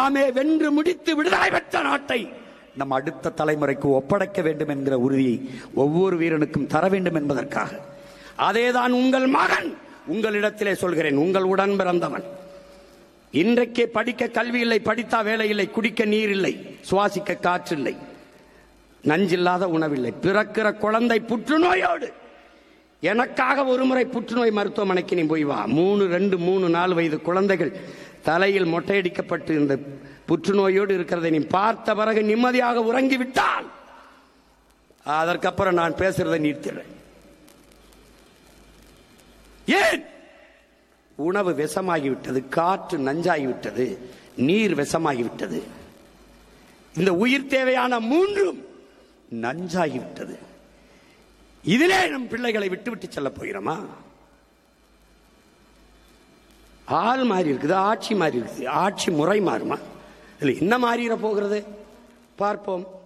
நாமே வென்று முடித்து விடுதலை பெற்ற நாட்டை நம் அடுத்த தலைமுறைக்கு ஒப்படைக்க வேண்டும் என்கிற உறுதியை ஒவ்வொரு வீரனுக்கும் தர வேண்டும் என்பதற்காக அதேதான் உங்கள் மகன் உங்களிடத்திலே சொல்கிறேன் உங்கள் உடன் பிறந்தவன் இன்றைக்கே படிக்க கல்வி இல்லை படித்தா வேலை இல்லை குடிக்க நீர் இல்லை சுவாசிக்க காற்று இல்லை நஞ்சில்லாத உணவில்லை பிறக்கிற குழந்தை புற்றுநோயோடு எனக்காக ஒரு முறை புற்றுநோய் மருத்துவமனைக்கு நீ போய் வா மூணு ரெண்டு மூணு நாலு வயது குழந்தைகள் தலையில் மொட்டையடிக்கப்பட்டு இந்த புற்றுநோயோடு இருக்கிறதை நீ பார்த்த பிறகு நிம்மதியாக உறங்கி விட்டால் அதற்கப்புறம் நான் பேசுறதை நிறுத்திடுறேன் ஏன் உணவு விஷமாகிவிட்டது காற்று நஞ்சாகிவிட்டது நீர் விஷமாகிவிட்டது இந்த உயிர் தேவையான மூன்றும் நஞ்சாகிவிட்டது இதிலே நம் பிள்ளைகளை விட்டு விட்டு செல்ல போகிறோமா ஆள் மாறி இருக்குது ஆட்சி மாறி இருக்குது ஆட்சி முறை மாறுமா இல்லை என்ன மாறிட போகிறது பார்ப்போம்